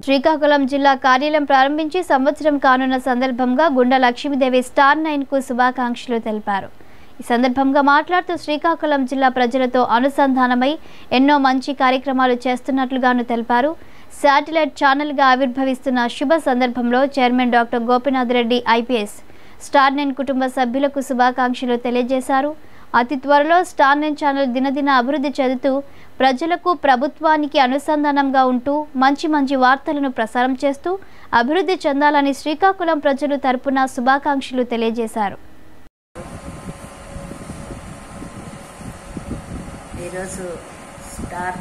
శ్రీకాకుళం జిల్లా కార్యాలయం ప్రారంభించి సంవత్సరం కానున్న సందర్భంగా గుండ లక్ష్మీదేవి స్టార్ నైన్ కు శుభాకాంక్షలు తెలిపారు ఈ సందర్భంగా మాట్లాడుతూ శ్రీకాకుళం జిల్లా ప్రజలతో అనుసంధానమై ఎన్నో మంచి కార్యక్రమాలు చేస్తున్నట్లుగాను తెలిపారు శాటిలైట్ ఛానల్గా ఆవిర్భవిస్తున్న శుభ సందర్భంలో chairman doctor Gopinath Reddy IPS star nine కుటుంబ సభ్యులకు శుభాకాంక్షలు తెలియజేశారు అతి త్వరలో స్టార్ నైన్ ఛానల్ దినదిన అభివృద్ధి చెందుతూ ప్రజలకు ప్రభుత్వానికి అనుసంధానంగా ఉంటూ మంచి మంచి వార్తలను ప్రసారం చేస్తూ అభివృద్ధి చెందాలని శ్రీకాకుళం ప్రజలు తరపున శుభాకాంక్షలు తెలియజేశారు ఈరోజు స్టార్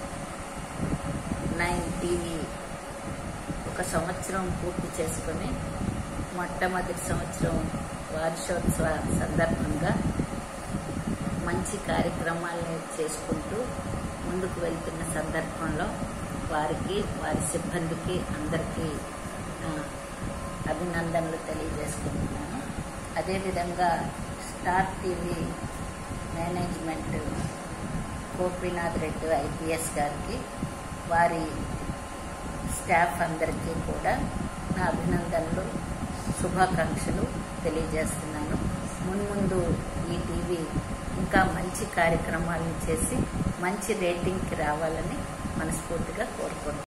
నైన్ టీవీ ఒక సంవత్సరం పూర్తి చేసుకొని మొట్టమొదటి సంవత్సరం వార్షోత్సవ సందర్భంగా మంచి కార్యక్రమాలను చేసుకుంటూ ముందుకు వెళ్తున్న సందర్భంలో వారికి వారి సిబ్బందికి అందరికీ ఆ, అభినందనలు తెలియజేసుకుంటున్నాను అదేవిధంగా star TV management Gopinath Reddy IPS గారికి వారి స్టాఫ్ అందరికీ కూడా నా అభినందనలు శుభాకాంక్షలు తెలియజేస్తున్నాను మున్ముందు ఈ టీవీ ఇంకా మంచి కార్యక్రమాలను చేసి మంచి రేటింగ్కి రావాలని మనస్ఫూర్తిగా కోరుకుంటున్నాను